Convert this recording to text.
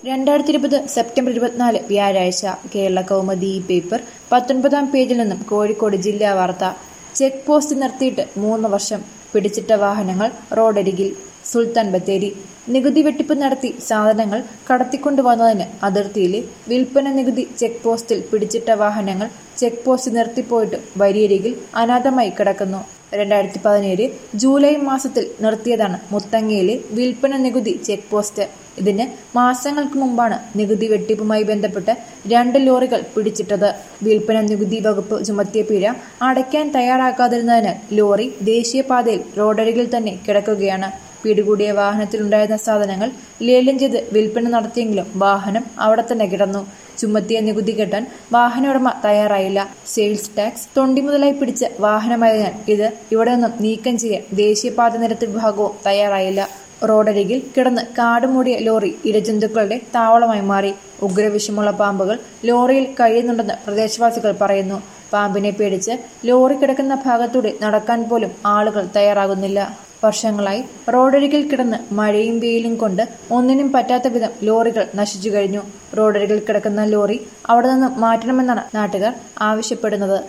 രണ്ടായിരത്തി ഇരുപത് സെപ്റ്റംബർ ഇരുപത്തിനാല് വ്യാഴാഴ്ച കേരള കൗമുദി ഈ പേപ്പർ പത്തൊൻപതാം പേജിൽ നിന്നും കോഴിക്കോട് ജില്ലാ വാർത്ത ചെക്ക് പോസ്റ്റ് നിർത്തിയിട്ട് മൂന്ന് വർഷം പിടിച്ചിട്ട വാഹനങ്ങൾ റോഡരികിൽ സുൽത്താൻ ബത്തേരി നികുതി വെട്ടിപ്പ് നടത്തി സാധനങ്ങൾ കടത്തിക്കൊണ്ടുവന്നതിന് അതിർത്തിയിലെ വിൽപ്പന നികുതി ചെക്ക് പോസ്റ്റിൽ പിടിച്ചിട്ട വാഹനങ്ങൾ ചെക്ക് പോസ്റ്റ് നിർത്തിപ്പോയിട്ട് വരിയരികിൽ അനാഥമായി കിടക്കുന്നു രണ്ടായിരത്തി പതിനേഴ് ജൂലൈ മാസത്തിൽ നിർത്തിയതാണ് മുത്തങ്ങയിലെ വിൽപ്പന നികുതി ചെക്ക് പോസ്റ്റ് ഇതിന് മാസങ്ങൾക്ക് മുമ്പാണ് നികുതി വെട്ടിപ്പുമായി ബന്ധപ്പെട്ട് രണ്ട് ലോറികൾ പിടിച്ചിട്ടത് വിൽപ്പന നികുതി വകുപ്പ് ചുമത്തിയ പിഴ അടയ്ക്കാൻ തയ്യാറാക്കാതിരുന്നതിനാൽ ലോറി ദേശീയപാതയിൽ റോഡരികിൽ തന്നെ കിടക്കുകയാണ് പിടികൂടിയ വാഹനത്തിലുണ്ടായിരുന്ന സാധനങ്ങൾ ലേലം ചെയ്ത് വിൽപ്പന നടത്തിയെങ്കിലും വാഹനം അവിടെ തന്നെ കിടന്നു ചുമത്തിയ നികുതി കെട്ടാൻ വാഹന ഉടമ തയ്യാറായില്ല സെയിൽസ് ടാക്സ് തൊണ്ടി മുതലായി പിടിച്ച വാഹനമായതിനാൽ ഇത് ഇവിടെ നിന്നും നീക്കം ചെയ്യാൻ ദേശീയപാത നിരത്ത് വിഭാഗവും തയ്യാറായില്ല റോഡരികിൽ കിടന്ന് കാടുമൂടിയ ലോറി ഇരജന്തുക്കളുടെ താവളമായി മാറി ഉഗ്രവിഷമുള്ള പാമ്പുകൾ ലോറിയിൽ കഴിയുന്നുണ്ടെന്ന് പ്രദേശവാസികൾ പറയുന്നു പാമ്പിനെ പേടിച്ച് ലോറി കിടക്കുന്ന ഭാഗത്തൂടെ നടക്കാൻ പോലും ആളുകൾ തയ്യാറാകുന്നില്ല വർഷങ്ങളായി റോഡരികിൽ കിടന്ന് മഴയും വെയിലും കൊണ്ട് ഒന്നിനും പറ്റാത്ത വിധം ലോറികൾ നശിച്ചു കഴിഞ്ഞു റോഡരികിൽ കിടക്കുന്ന ലോറി അവിടെ നിന്ന് മാറ്റണമെന്നാണ് നാട്ടുകാർ ആവശ്യപ്പെടുന്നത്